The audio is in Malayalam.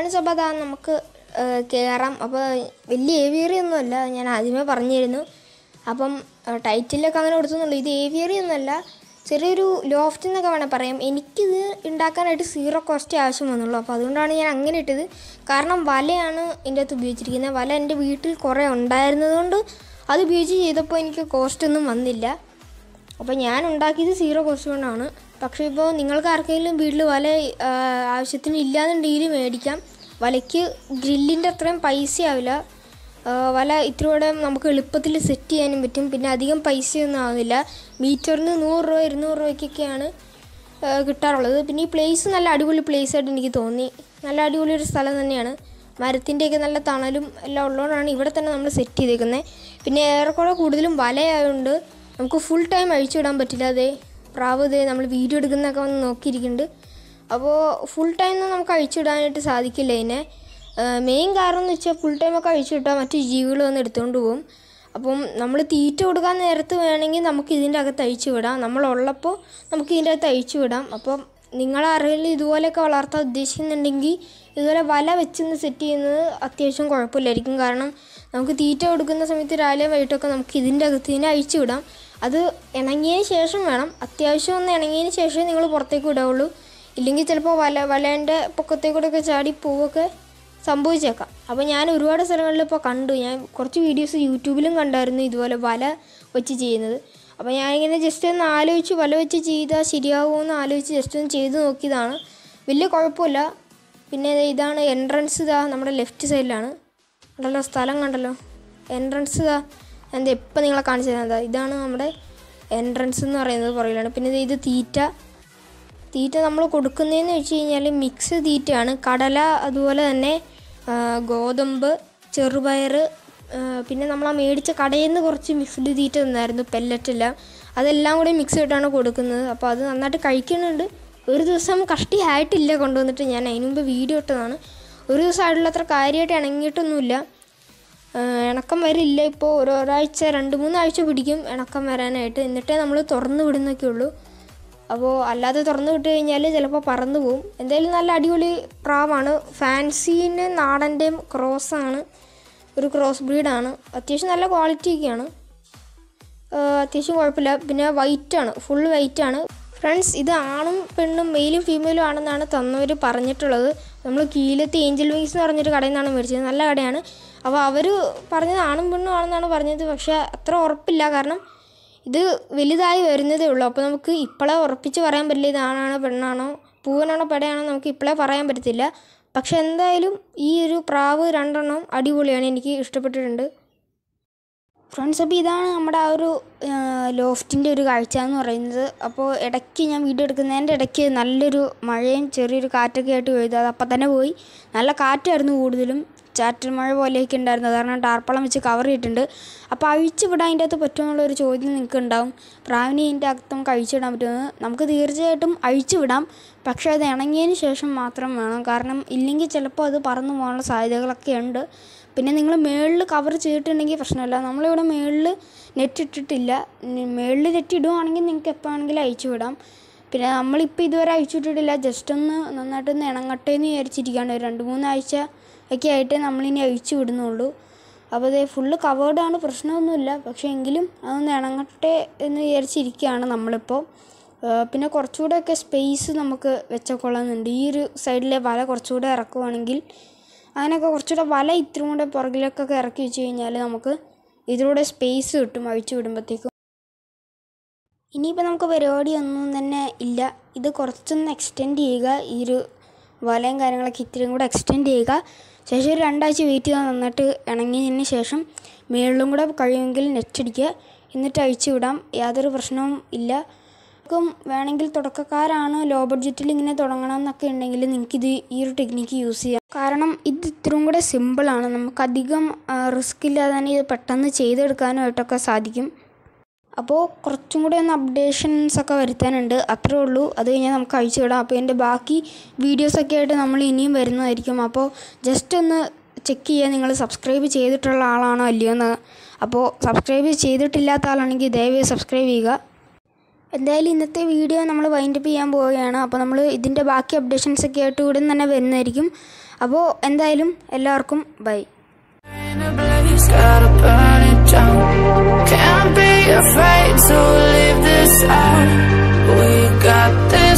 ഫ്രണ്ട്സ് അപ്പോൾ അതാ നമുക്ക് കയറാം അപ്പോൾ വലിയ ഏവിയറി ഒന്നുമല്ല ഞാൻ ആദ്യമേ പറഞ്ഞിരുന്നു അപ്പം ടൈറ്റിലൊക്കെ അങ്ങനെ കൊടുത്തുന്നുള്ളൂ ഇത് ഏവിയറി ഒന്നുമല്ല ചെറിയൊരു ലോഫ്റ്റ് എന്നൊക്കെ വേണേൽ പറയാം എനിക്കിത് ഉണ്ടാക്കാനായിട്ട് സീറോ കോസ്റ്റ് ആവശ്യം വന്നുള്ളൂ അപ്പോൾ അതുകൊണ്ടാണ് ഞാൻ അങ്ങനെ ഇട്ടത് കാരണം വലയാണ് ഇതിൻ്റെ അകത്ത് ഉപയോഗിച്ചിരിക്കുന്നത് വല എൻ്റെ വീട്ടിൽ കുറേ ഉണ്ടായിരുന്നത് കൊണ്ട് അത് ഉപയോഗിച്ച് ചെയ്തപ്പോൾ എനിക്ക് കോസ്റ്റ് ഒന്നും വന്നില്ല അപ്പോൾ ഞാൻ ഉണ്ടാക്കിയത് സീറോ കോസ്റ്റ് കൊണ്ടാണ് പക്ഷേ ഇപ്പോൾ നിങ്ങൾക്ക് ആർക്കെങ്കിലും വീട്ടിൽ വല ആ, ആവശ്യത്തിന് ഇല്ലാന്നുണ്ടെങ്കിൽ മേടിക്കാം വലയ്ക്ക് ഗ്രില്ലിൻ്റെ അത്രയും പൈസ ആവില്ല ആ, വല ഇത്തിരി കൂടെ നമുക്ക് എളുപ്പത്തിൽ സെറ്റ് ചെയ്യാനും പറ്റും പിന്നെ അധികം പൈസയൊന്നും ആവുന്നില്ല മീറ്ററിന് നൂറ് രൂപ ഇരുന്നൂറ് രൂപയ്ക്കൊക്കെയാണ് ആ, കിട്ടാറുള്ളത് പിന്നെ ഈ പ്ലേസ് നല്ല അടിപൊളി പ്ലേസ് ആയിട്ട് എനിക്ക് തോന്നി നല്ല അടിപൊളി ഒരു സ്ഥലം തന്നെയാണ് മരത്തിൻ്റെയൊക്കെ നല്ല തണലും എല്ലാം ഉള്ളതുകൊണ്ടാണ് ഇവിടെ തന്നെ നമ്മൾ സെറ്റ് ചെയ്തേക്കുന്നത് പിന്നെ ഏറെക്കുറെ കൂടുതലും വലയായതുകൊണ്ട് നമുക്ക് ഫുൾ ടൈം അഴിച്ചുവിടാൻ പറ്റില്ല അതെ പ്രാവ് ഇതേ നമ്മൾ വീഡിയോ എടുക്കുന്നതൊക്കെ വന്ന് നോക്കിയിരിക്കുന്നുണ്ട് അപ്പോൾ ഫുൾ ടൈം ഒന്നും നമുക്ക് അഴിച്ചുവിടാനായിട്ട് സാധിക്കില്ല ഇതിനെ മെയിൻ കാരണം എന്ന് വെച്ചാൽ ഫുൾ ടൈം ഒക്കെ അഴിച്ചുവിട്ടാൽ മറ്റു ജീവികൾ വന്ന് എടുത്തുകൊണ്ട് പോകും അപ്പം നമ്മൾ തീറ്റ കൊടുക്കാൻ നേരത്ത് വേണമെങ്കിൽ നമുക്ക് ഇതിൻ്റെ അകത്ത് അഴിച്ചു വിടാം നമ്മളുള്ളപ്പോൾ നമുക്ക് ഇതിൻ്റെ അകത്ത് അഴിച്ചു വിടാം അപ്പം നിങ്ങളാരെങ്കിലും ഇതുപോലെയൊക്കെ വളർത്താൻ ഉദ്ദേശിക്കുന്നുണ്ടെങ്കിൽ ഇതുപോലെ വല വെച്ചൊന്ന് സെറ്റ് ചെയ്യുന്നത് അത്യാവശ്യം കുഴപ്പമില്ലായിരിക്കും കാരണം നമുക്ക് തീറ്റ കൊടുക്കുന്ന സമയത്ത് രാവിലെ വൈകിട്ടൊക്കെ നമുക്ക് ഇതിൻ്റെ അകത്ത് ഇതിനെ അഴിച്ചു വിടാം അത് ഇണങ്ങിയതിന് ശേഷം വേണം അത്യാവശ്യം ഒന്ന് ഇണങ്ങിയതിന് ശേഷമേ നിങ്ങൾ പുറത്തേക്ക് വിടാവുള്ളൂ ഇല്ലെങ്കിൽ ചിലപ്പോൾ വല വലേൻ്റെ പൊക്കത്തേക്കൂടെയൊക്കെ ചാടി പോവുകയൊക്കെ സംഭവിച്ചേക്കാം അപ്പോൾ ഞാൻ ഒരുപാട് സ്ഥലങ്ങളിൽ ഇപ്പോൾ കണ്ടു ഞാൻ കുറച്ച് വീഡിയോസ് യൂട്യൂബിലും കണ്ടായിരുന്നു ഇതുപോലെ വല വെച്ച് ചെയ്യുന്നത് അപ്പോൾ ഞാനിങ്ങനെ ജസ്റ്റ് ഒന്ന് ആലോചിച്ച് വല വെച്ച് ചെയ്താൽ ശരിയാവുമോ എന്ന് ആലോചിച്ച് ജസ്റ്റ് ഒന്ന് ചെയ്ത് നോക്കിയതാണ് വലിയ കുഴപ്പമില്ല പിന്നെ ദേ ഇതാണ് എൻട്രൻസ് ഇതാ നമ്മുടെ ലെഫ്റ്റ് സൈഡിലാണ് കണ്ടല്ലോ സ്ഥലം കണ്ടല്ലോ എൻട്രൻസ് ഇതാ എന്താ എപ്പോൾ നിങ്ങളെ കാണിച്ചു തരാം ഇതാണ് നമ്മുടെ എൻട്രൻസ് എന്ന് പറയുന്നത് പുറകിലാണ് പിന്നെ ദേ ഇത് തീറ്റ തീറ്റ നമ്മൾ കൊടുക്കുന്നതെന്ന് വെച്ച് കഴിഞ്ഞാൽ മിക്സ് തീറ്റയാണ് കടല അതുപോലെ തന്നെ ആ, ഗോതമ്പ് ചെറുപയർ ആ, പിന്നെ നമ്മൾ ആ മേടിച്ച കടയിൽ നിന്ന് കുറച്ച് മിക്സ്ഡ് തീറ്റ തന്നായിരുന്നു പെല്ലറ്റെല്ലാം അതെല്ലാം കൂടി മിക്സ് ചെയ്തിട്ടാണ് കൊടുക്കുന്നത് അപ്പോൾ അത് നന്നായിട്ട് കഴിക്കുന്നുണ്ട് ഒരു ദിവസം കഷ്ടി ആയിട്ടില്ല കൊണ്ടുവന്നിട്ട് ഞാൻ അതിന് മുമ്പ് വീഡിയോ ഇട്ടതാണ് ഒരു ദിവസം ആയിട്ടുള്ള അത്ര കാര്യമായിട്ട് ഇണങ്ങിയിട്ടൊന്നുമില്ല ആ, ഇണക്കം വരില്ല ഇപ്പോൾ ഒരു ഒരാഴ്ച രണ്ട് മൂന്നാഴ്ച പിടിക്കും ഇണക്കം വരാനായിട്ട് എന്നിട്ടേ നമ്മൾ തുറന്ന് വിടുന്നൊക്കെ ഉള്ളൂ അപ്പോൾ അല്ലാതെ തുറന്ന് വിട്ട് കഴിഞ്ഞാൽ ചിലപ്പോൾ പറന്നു പോകും എന്തായാലും നല്ല അടിപൊളി പ്രാവാണ് ഫാൻസീൻ്റെ നാടൻ്റെയും ക്രോസാണ് ഒരു ക്രോസ് ബ്രീഡാണ് അത്യാവശ്യം നല്ല ക്വാളിറ്റിയൊക്കെയാണ് ആഹ് അത്യാവശ്യം കുഴപ്പമില്ല പിന്നെ വൈറ്റ് ആണ് ഫുൾ വൈറ്റ് ആണ് ഫ്രണ്ട്സ് ഇത് ആണും പെണ്ണും മെയിലും ഫീമെയിലും ആണെന്നാണ് തന്നവർ പറഞ്ഞിട്ടുള്ളത് നമ്മൾ കീലത്തെ ഏഞ്ചൽ വിങ്സ് എന്ന് പറഞ്ഞൊരു കടയിൽ നിന്നാണ് മേടിച്ചത് നല്ല കടയാണ് അപ്പോൾ അവർ പറഞ്ഞത് ആണും പെണ്ണും ആണെന്നാണ് പറഞ്ഞത് പക്ഷേ അത്ര ഉറപ്പില്ല കാരണം ഇത് വലുതായി വരുന്നതേ ഉള്ളൂ അപ്പോൾ നമുക്ക് ഇപ്പോഴേ ഉറപ്പിച്ച് പറയാൻ പറ്റില്ല ഇത് ആണാണോ പെണ്ണാണോ പൂവനാണോ പെടയാണോ നമുക്ക് ഇപ്പോഴേ പറയാൻ പറ്റത്തില്ല പക്ഷെ എന്തായാലും ഈ ഒരു പ്രാവ് രണ്ടെണ്ണം അടിപൊളിയാണ് എനിക്ക് ഇഷ്ടപ്പെട്ടിട്ടുണ്ട് ഫ്രണ്ട്സ് അപ്പോൾ ഇതാണ് നമ്മുടെ ആ ഒരു ലോഫ്റ്റിൻ്റെ ഒരു കാഴ്ച എന്ന് പറയുന്നത് അപ്പോൾ ഇടയ്ക്ക് ഞാൻ വീഡിയോ എടുക്കുന്നതിൻ്റെ ഇടയ്ക്ക് നല്ലൊരു മഴയും ചെറിയൊരു കാറ്റൊക്കെ ആയിട്ട് പെയ്തു അത് അപ്പം തന്നെ പോയി നല്ല കാറ്റായിരുന്നു കൂടുതലും ചാറ്റൽ മഴ പോലെയൊക്കെ ഉണ്ടായിരുന്നു കാരണം ടാർപ്പളം വെച്ച് കവർ ചെയ്തിട്ടുണ്ട് അപ്പോൾ അഴിച്ചു വിടാൻ അതിൻ്റെ അകത്ത് പറ്റുമെന്നുള്ള ഒരു ചോദ്യം നിങ്ങൾക്ക് ഉണ്ടാവും പ്രാവിനെ ഇതിൻ്റെ അകത്ത് നമുക്ക് അഴിച്ചിടാൻ പറ്റുമെന്ന് നമുക്ക് തീർച്ചയായിട്ടും അഴിച്ചു വിടാം പക്ഷേ അത് ഇണങ്ങിയതിന് ശേഷം മാത്രം വേണം കാരണം ഇല്ലെങ്കിൽ ചിലപ്പോൾ അത് പറന്നു പോകാനുള്ള സാധ്യതകളൊക്കെ ഉണ്ട് പിന്നെ നിങ്ങൾ മേളിൽ കവർ ചെയ്തിട്ടുണ്ടെങ്കിൽ പ്രശ്നമില്ല നമ്മളിവിടെ മേളിൽ നെറ്റ് ഇട്ടിട്ടില്ല മേളിൽ നെറ്റ് ഇടുവാണെങ്കിൽ നിങ്ങൾക്ക് എപ്പോൾ വേണമെങ്കിലും അയച്ചു വിടാം പിന്നെ നമ്മളിപ്പോൾ ഇതുവരെ അയച്ചു വിട്ടിട്ടില്ല ജസ്റ്റ് ഒന്ന് നന്നായിട്ടൊന്ന് ഇണങ്ങട്ടെ എന്ന് വിചാരിച്ചിരിക്കുകയാണ് ഒരു രണ്ട് മൂന്നാഴ്ച ഒക്കെ ആയിട്ടേ നമ്മളിനി അയച്ചു വിടുന്നുള്ളൂ അപ്പോൾ അതേ ഫുള്ള് കവേർഡാണ് പ്രശ്നമൊന്നുമില്ല പക്ഷേ എങ്കിലും അതൊന്ന് ഇണങ്ങട്ടെ എന്ന് വിചാരിച്ചിരിക്കുകയാണ് നമ്മളിപ്പോൾ ആ, പിന്നെ കുറച്ചുകൂടെയൊക്കെ സ്പേസ് നമുക്ക് വെച്ചാൽ കൊള്ളാമെന്നുണ്ട് ഈ ഒരു സൈഡിലെ വല കുറച്ചുകൂടെ ഇറക്കുവാണെങ്കിൽ അങ്ങനെയൊക്കെ കുറച്ചുകൂടെ വല ഇത്തിരി കൂടെ പുറകിലേക്കൊക്കെ ഇറക്കി വെച്ച് കഴിഞ്ഞാൽ നമുക്ക് ഇതിലൂടെ സ്പേസ് കിട്ടും അഴിച്ചു വിടുമ്പോഴത്തേക്കും ഇനിയിപ്പോൾ നമുക്ക് പരിപാടിയൊന്നും തന്നെ ഇല്ല ഇത് കുറച്ചൊന്ന് എക്സ്റ്റെൻഡ് ചെയ്യുക ഈ ഒരു വലയും കാര്യങ്ങളൊക്കെ ഇത്തിരിയും കൂടെ എക്സ്റ്റെൻഡ് ചെയ്യുക ശേഷം ഒരു രണ്ടാഴ്ച വെയിറ്റ് ചെയ്താൽ നന്നായിട്ട് ഇണങ്ങിയതിന് ശേഷം മേളിലും കൂടെ കഴിയുമെങ്കിൽ നെറ്റ് അടിക്കുക എന്നിട്ട് അഴിച്ചു വിടാം യാതൊരു പ്രശ്നവും ഇല്ല ക്കും വേണമെങ്കിൽ തുടക്കക്കാരാണ് ലോ ബഡ്ജറ്റിൽ ഇങ്ങനെ തുടങ്ങണം എന്നൊക്കെ ഉണ്ടെങ്കിൽ നിങ്ങൾക്കിത് ഈ ഒരു ടെക്നിക്ക് യൂസ് ചെയ്യാം കാരണം ഇത് ഇത്രയും കൂടെ സിമ്പിളാണ് നമുക്കധികം റിസ്ക് ഇല്ലാതെ തന്നെ ഇത് പെട്ടെന്ന് ചെയ്തെടുക്കാനായിട്ടൊക്കെ സാധിക്കും അപ്പോൾ കുറച്ചും കൂടെ ഒന്ന് അപ്ഡേഷൻസ് ഒക്കെ വരുത്താനുണ്ട് അത്രേ ഉള്ളൂ അത് കഴിഞ്ഞാൽ നമുക്ക് അഴിച്ചു വിടാം അപ്പോൾ എൻ്റെ ബാക്കി വീഡിയോസൊക്കെ ആയിട്ട് നമ്മൾ ഇനിയും വരുന്നതായിരിക്കും അപ്പോൾ ജസ്റ്റ് ഒന്ന് ചെക്ക് ചെയ്യുക നിങ്ങൾ സബ്സ്ക്രൈബ് ചെയ്തിട്ടുള്ള ആളാണോ അല്ലയോ എന്ന് അപ്പോൾ സബ്സ്ക്രൈബ് ചെയ്തിട്ടില്ലാത്ത ആളാണെങ്കിൽ ദയവായി സബ്സ്ക്രൈബ് ചെയ്യുക എന്തായാലും ഇന്നത്തെ വീഡിയോ നമ്മൾ വൈൻഡപ്പ് ചെയ്യാൻ പോവുകയാണ് അപ്പോൾ നമ്മൾ ഇതിൻ്റെ ബാക്കി അപ്ഡേഷൻസ് ഒക്കെ ആയിട്ട് ഉടൻ തന്നെ വരുന്നതായിരിക്കും അപ്പോൾ എന്തായാലും എല്ലാവർക്കും bye In a blaze, gotta burn it down. Can't be afraid to live this out. We got this.